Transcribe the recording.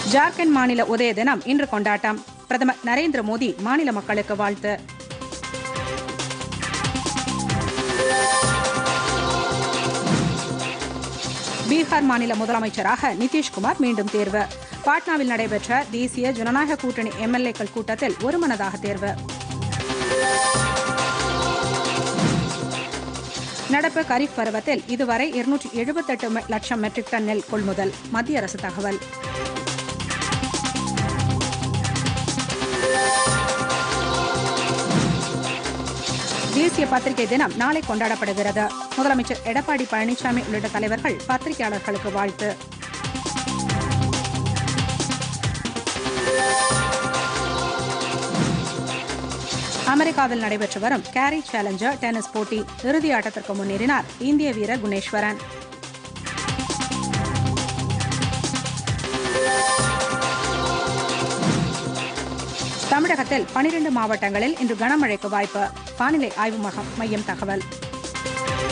ஜார்க்கண்ட் மாநில உதய தினம் இன்று கொண்டாட்டம் பிரதமர் நரேந்திர மோடி மாநில மக்களுக்கு வாழ்த்து பீகார் மாநில முதலமைச்சராக நிதிஷ்குமார் மீண்டும் தேர்வு பாட்னாவில் நடைபெற்ற தேசிய ஜனநாயக கூட்டணி எம்எல்ஏக்கள் கூட்டத்தில் ஒருமனதாக தேர்வு நடப்பு கரீஃப் பருவத்தில் இதுவரை இருநூற்றி எழுபத்தெட்டு லட்சம் மெட்ரிக் டன் நெல் கொள்முதல் மத்திய அரசு தகவல் தேசிய பத்திரிகை தினம் நாளை கொண்டாடப்படுகிறது முதலமைச்சர் எடப்பாடி பழனிசாமி உள்ளிட்ட தலைவர்கள் பத்திரிகையாளர்களுக்கு வாழ்த்து அமெரிக்காவில் நடைபெற்று வரும் கேரி சேலஞ்சர் டென்னிஸ் போட்டி இறுதி ஆட்டத்திற்கு முன்னேறினார் இந்திய வீரர் குணேஸ்வரன் தமிழகத்தில் பனிரெண்டு மாவட்டங்களில் இன்று கனமழைக்கு வாய்ப்பு வானிலை ஆய்வு மகம் மையம் தகவல்